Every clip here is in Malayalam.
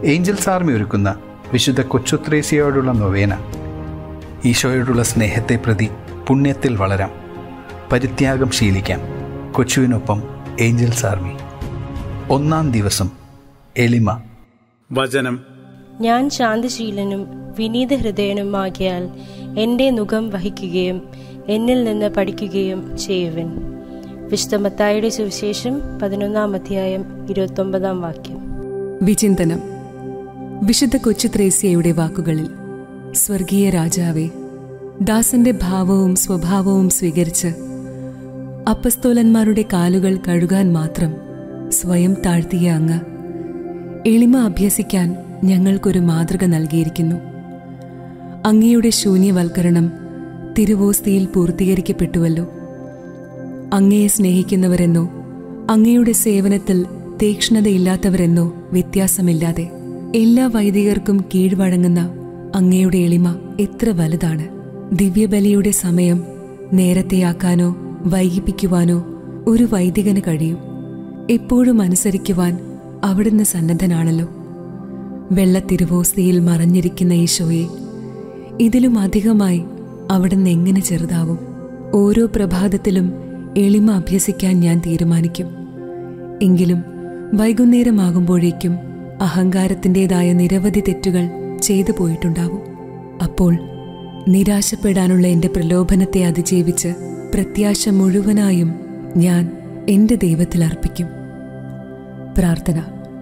ഏഞ്ചൽസ് ആർമി ഒരുക്കുന്ന വിശുദ്ധ കൊച്ചുത്രേസ്യയോടുള്ള നൊവേന ഈശോയോടുള്ള സ്നേഹത്തെ പ്രതി പുണ്യത്തിൽ വളരാം പരിത്യാഗം ശീലിക്കാം കൊച്ചുവിനൊപ്പം ഏഞ്ചൽസ് ആർമി ഒന്നാം ദിവസം എളിമ വചനം ഞാൻ ശാന്തശീലനും വിനീത ഹൃദയനുമാകിയാൽ എൻ്റെ മുഖം വഹിക്കുകയും എന്നിൽ നിന്ന് പഠിക്കുകയും ചെയ്യുവിൻ വിശുദ്ധമത്തായുടെ സുവിശേഷം പതിനൊന്നാം അധ്യായം ഇരുപത്തൊമ്പതാം വാക്യം വിചിന്തനം വിശുദ്ധ കൊച്ചു ത്രേസ്യയുടെ വാക്കുകളിൽ സ്വർഗീയ രാജാവേ ദാസന്റെ ഭാവവും സ്വഭാവവും സ്വീകരിച്ച് അപ്പസ്തോലന്മാരുടെ കാലുകൾ കഴുകാൻ മാത്രം സ്വയം താഴ്ത്തിയ അങ്ങ് എളിമ അഭ്യസിക്കാൻ ഞങ്ങൾക്കൊരു മാതൃക നൽകിയിരിക്കുന്നു അങ്ങയുടെ ശൂന്യവൽക്കരണം തിരുവോസ്തിയിൽ പൂർത്തീകരിക്കപ്പെട്ടുവല്ലോ അങ്ങയെ സ്നേഹിക്കുന്നവരെന്നോ അങ്ങയുടെ സേവനത്തിൽ തീക്ഷ്ണതയില്ലാത്തവരെന്നോ വ്യത്യാസമില്ലാതെ എല്ലാ വൈദികർക്കും കീഴ്വഴങ്ങുന്ന അങ്ങയുടെ എളിമ എത്ര വലുതാണ് ദിവ്യബലിയുടെ സമയം നേരത്തെയാക്കാനോ വൈകിപ്പിക്കുവാനോ ഒരു വൈദികന് കഴിയും എപ്പോഴും അനുസരിക്കുവാൻ അവിടുന്ന് സന്നദ്ധനാണല്ലോ വെള്ളത്തിരുവോസ്തിയിൽ മറഞ്ഞിരിക്കുന്ന ഈശോയെ ഇതിലും അധികമായി അവിടുന്ന് എങ്ങനെ ചെറുതാവും ഓരോ പ്രഭാതത്തിലും എളിമ അഭ്യസിക്കാൻ ഞാൻ തീരുമാനിക്കും എങ്കിലും വൈകുന്നേരമാകുമ്പോഴേക്കും അഹങ്കാരത്തിൻ്റെതായ നിരവധി തെറ്റുകൾ ചെയ്തു പോയിട്ടുണ്ടാവും അപ്പോൾ നിരാശപ്പെടാനുള്ള എൻ്റെ പ്രലോഭനത്തെ അതിജീവിച്ച് പ്രത്യാശ മുഴുവനായും ഞാൻ എൻ്റെ ദൈവത്തിൽ അർപ്പിക്കും പ്രാർത്ഥന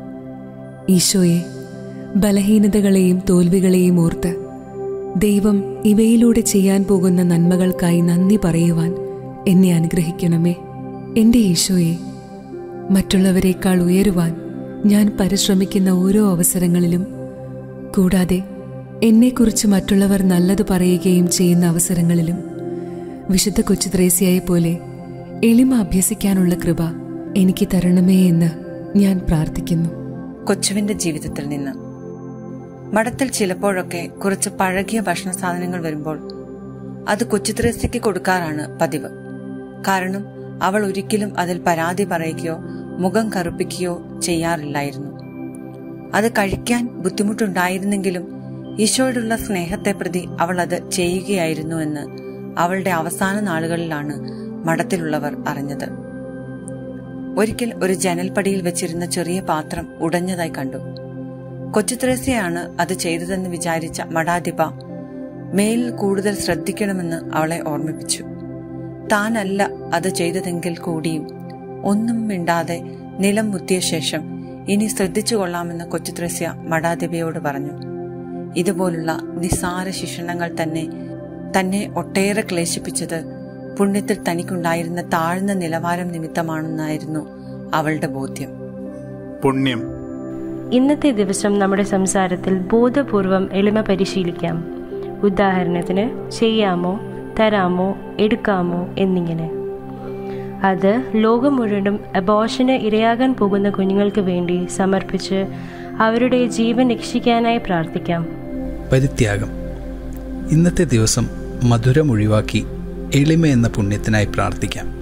ഈശോയെ ബലഹീനതകളെയും തോൽവികളെയും ഓർത്ത് ദൈവം ഇവയിലൂടെ ചെയ്യാൻ പോകുന്ന നന്മകൾക്കായി നന്ദി പറയുവാൻ എന്നെ അനുഗ്രഹിക്കണമേ എൻ്റെ ഈശോയെ മറ്റുള്ളവരെക്കാൾ ഉയരുവാൻ ഞാൻ പരിശ്രമിക്കുന്ന ഓരോ അവസരങ്ങളിലും കൂടാതെ എന്നെക്കുറിച്ച് മറ്റുള്ളവർ നല്ലത് പറയുകയും ചെയ്യുന്ന അവസരങ്ങളിലും വിശുദ്ധ കൊച്ചു ത്രേസ്യയെ പോലെ എളിമ അഭ്യസിക്കാനുള്ള കൃപ എനിക്ക് തരണമേ എന്ന് ഞാൻ പ്രാർത്ഥിക്കുന്നു കൊച്ചുവിന്റെ ജീവിതത്തിൽ നിന്ന് മഠത്തിൽ ചിലപ്പോഴൊക്കെ കുറച്ച് പഴകിയ ഭക്ഷണ സാധനങ്ങൾ വരുമ്പോൾ അത് കൊച്ചുത്രേസ്യയ്ക്ക് കൊടുക്കാറാണ് പതിവ് കാരണം അവൾ ഒരിക്കലും അതിൽ പരാതി പറയുകയോ മുഖം കറുപ്പിക്കുകയോ ചെയ്യാറില്ലായിരുന്നു അത് കഴിക്കാൻ ബുദ്ധിമുട്ടുണ്ടായിരുന്നെങ്കിലും ഈശോയോടുള്ള സ്നേഹത്തെ പ്രതി അവൾ അത് ചെയ്യുകയായിരുന്നു എന്ന് അവളുടെ അവസാന നാളുകളിലാണ് മഠത്തിലുള്ളവർ അറിഞ്ഞത് ഒരിക്കൽ ഒരു ജനൽപ്പടിയിൽ വെച്ചിരുന്ന ചെറിയ പാത്രം ഉടഞ്ഞതായി കണ്ടു കൊച്ചുത്രേസ്യയാണ് അത് ചെയ്തതെന്ന് വിചാരിച്ച മഠാധിപ മേലിൽ കൂടുതൽ ശ്രദ്ധിക്കണമെന്ന് അവളെ ഓർമ്മിപ്പിച്ചു താനല്ല അത് ചെയ്തതെങ്കിൽ കൂടിയും ഒന്നും മിണ്ടാതെ നിലം മുത്തിയ ശേഷം ഇനി ശ്രദ്ധിച്ചു കൊള്ളാമെന്ന് കൊച്ചുത്രേസ്യ മഠാധിപയോട് പറഞ്ഞു ഇതുപോലുള്ള നിസ്സാര ശിക്ഷണങ്ങൾ തന്നെ തന്നെ ഒട്ടേറെ ക്ലേശിപ്പിച്ചത് പുണ്യത്തിൽ തനിക്കുണ്ടായിരുന്ന താഴ്ന്ന നിലവാരം നിമിത്തമാണെന്നായിരുന്നു അവളുടെ ബോധ്യം പുണ്യം ഇന്നത്തെ ദിവസം നമ്മുടെ സംസാരത്തിൽ ബോധപൂർവം എളിമ പരിശീലിക്കാം ഉദാഹരണത്തിന് ചെയ്യാമോ തരാമോ എടുക്കാമോ എന്നിങ്ങനെ അത് ലോകം മുഴുവനും അബോഷന് ഇരയാകാൻ പോകുന്ന കുഞ്ഞുങ്ങൾക്ക് വേണ്ടി സമർപ്പിച്ച് അവരുടെ ജീവൻ രക്ഷിക്കാനായി പ്രാർത്ഥിക്കാം പരിത്യാഗം ഇന്നത്തെ ദിവസം മധുരം ഒഴിവാക്കി എളിമ എന്ന പുണ്യത്തിനായി പ്രാർത്ഥിക്കാം